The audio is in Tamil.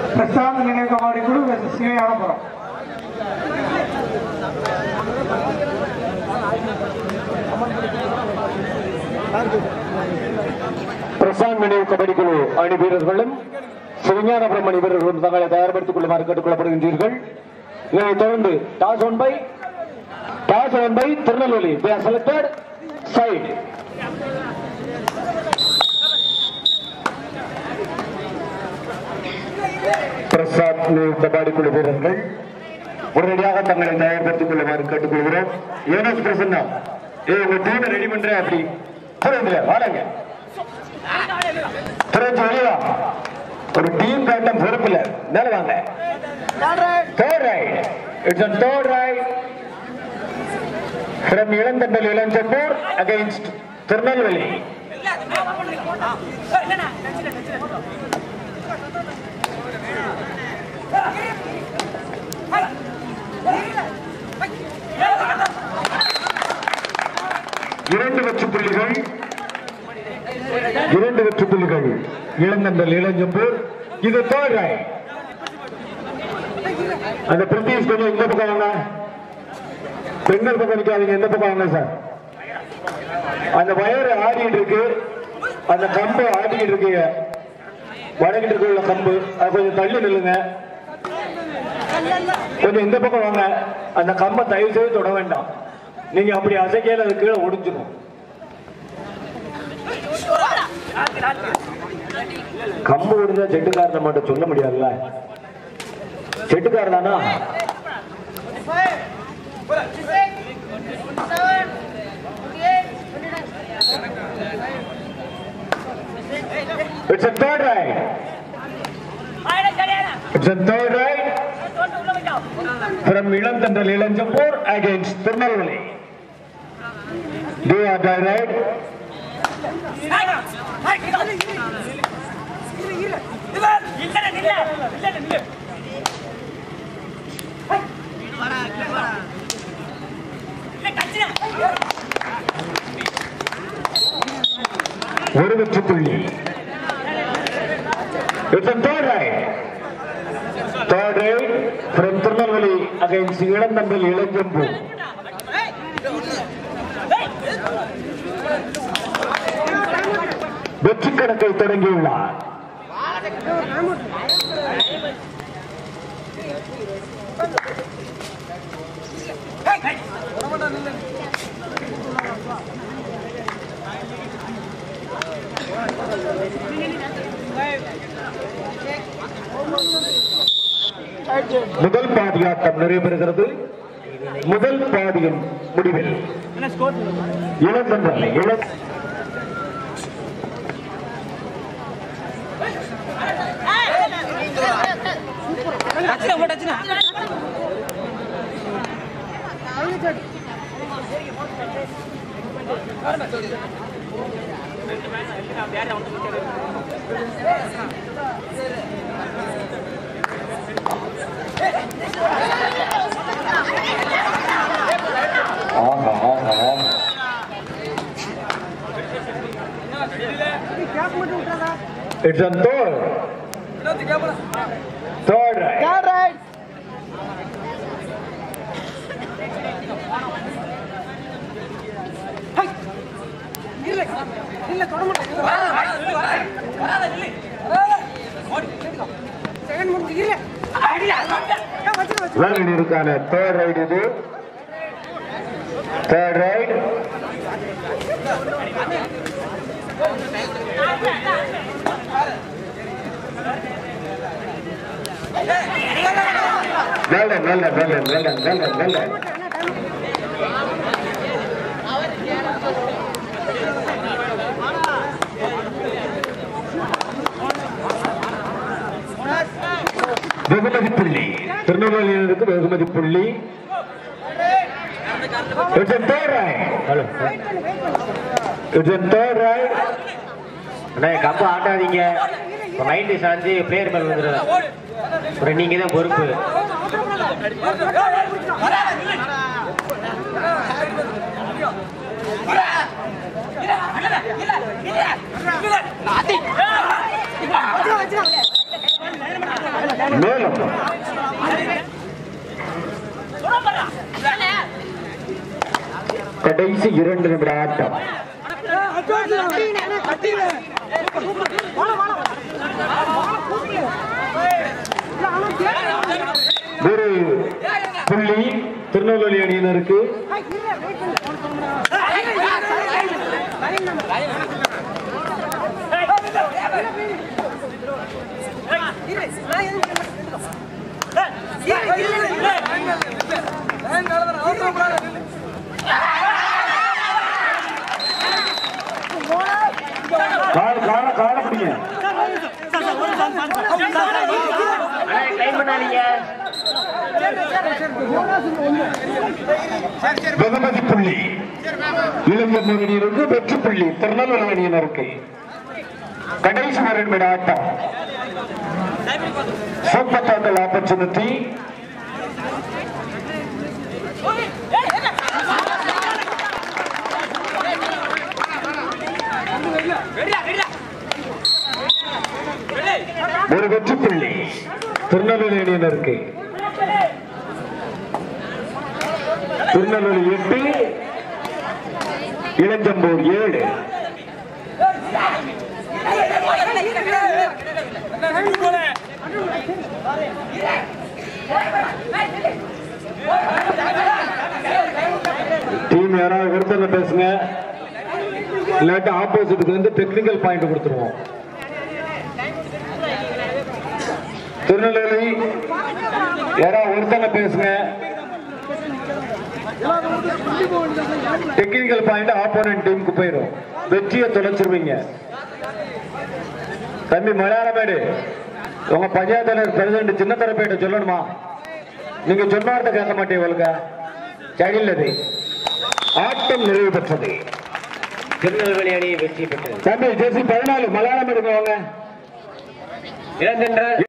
பிரசாந்த் நினைவு கபாடி குழு versus சிவஞானபுரம் பிரசாந்த் நினைவு கபடி குழு அணி வீரர்களும் சிவஞானபுரம் அணி வீரர்களும் தங்களை தயார்படுத்திக் கொள்ளுமாறு கேட்டுக்கொள்ளப்படுகின்றீர்கள் இதனைத் தொடர்ந்து toss one by toss one by Tirunelveli selected side Prasad நினைவு கபாடி குழு வீரர்கள் உடனடியாக தங்களை தயார்படுத்திக் கொள்ளுமாறு கேட்டுக்கொள்கிறோம் யோனஸ் பிரசன்னா ஏ உங்க டீமை ரெடி பண்ற அப்படி புரியுது வாழங்க திரைச்சு வெளியா ஒரு டீம் கேப்டன் பொறுப்பில்ல மேல வாங்க third right it's a third right from Ilanthandal Ilanjambur against Tirunelveli இரண்டு வெற்றி புள்ளிகள் இரண்டு வெற்றி புள்ளிகள் இளந்தண்டல் இளஞ்சம்பூர் இது தேர்ட் ரைட் அந்த பிரிட்டிஷ் கொஞ்சம் இந்த பக்கம் வாங்க பெண்கள் பக்கம் நிக்காதீங்க எந்த பக்கம் வாங்க சார் அந்த வயர் ஆடிட்டு இருக்கு அந்த கம்பு ஆடிக்கிட்டு இருக்கு வடக்கிட்டு இருக்க உள்ள கம்பு அது கொஞ்சம் தள்ளி நில்லுங்க கொஞ்சம் இந்த பக்கம் வாங்க அந்த கம்பை தயவு செய்து தொட வேண்டாம் நீங்க அப்படி அசைக்கையில அது கீழே ஒடிஞ்சிடும் கம்பு ஒடிஞ்சா செட்டுக்காரனை மட்டும் சொல்ல முடியாதுல்ல செட்டுக்காரர் தானா It's a third right. It's a third right from Ilamtandal Ilanjapur against Tirunelveli. Do or die right? ஒரு வெற்றி புள்ளி It's a third right. Third right from Tirunelveli against Ilamtandal Ilanjapur. வெற்றி கணக்கை தொடங்கியுள்ளார் முதல் பாதியாட்டம் நிறைவேறுகிறது முதல் பாதியின் முடிவில் இளந்தன்றல் இளம் ஆஹா ஆஹா ஆஹா It's a third. Third right. வேலனிற்கான தேர்ட் ரைட் இது தேர்ட் ரைட் நல்ல நல்ல நல்ல நல்ல நல்ல நல்ல வெகுமதி புள்ளி திருநெல்வேலியினருக்கு வெகுமதி புள்ளி It's a third right. Hello. It's a third right. அண்ணா கம்பு ஆட்டாதீங்க மைண்டு சாஞ்சு பிளேயர் மேல வந்துடும் அப்புறம் நீங்க தான் பொறுப்பு மேலும் கடைசி இரண்டு நிமிட ஆட்டம் ஒரு புள்ளி திருநெல்வேலி அணியினருக்கு கால கால கால பிடிங்க அண்ணா டைம் பண்ணாதீங்க வெகுமதி புள்ளி இளைஞர் அணியினருக்கு வெற்றி புள்ளி திருநெல்வேலி அணியினருக்கு கடைசி ஒரு நிமிட ஆட்டம் சூப்பர் டோட்டல் ஆப்பர்ச்சுனிட்டி ஒரு வெற்றி புள்ளி திருநெல்வேலி அணியினருக்கு திருநெல்வேலி எட்டு இளஞ்சம்பூர் ஏழு டீம் யாராவது விருப்பம் பேசுங்க இல்லாட்டி ஆப்போசிட்டுக்கு வந்து டெக்னிக்கல் பாயிண்ட் கொடுத்துருவோம் திருநெல்வேலி யாராவது ஒருத்தங்க பேசுங்க டெக்னிக்கல் பாயிண்ட் ஆப்போனன்ட் டீமுக்கு போயிடும் வெற்றியை தொலைச்சிருவீங்க தம்பி மலையாளமேடு உங்க பஞ்சாயத்து பிரசிடண்ட் சின்ன தரப்பேட்ட சொல்லணுமா நீங்க சொன்ன வார்த்தை கேட்க மாட்டீங்க உங்களுக்கு சரியில்லது ஆட்டம் நிறைவு பெற்றது திருநெல்வேலி அணி வெற்றி பெற்றது தம்பி ஜெர்சி பதினாலு மலையாளம் எடுங்க வாங்க இளந்தென்றல்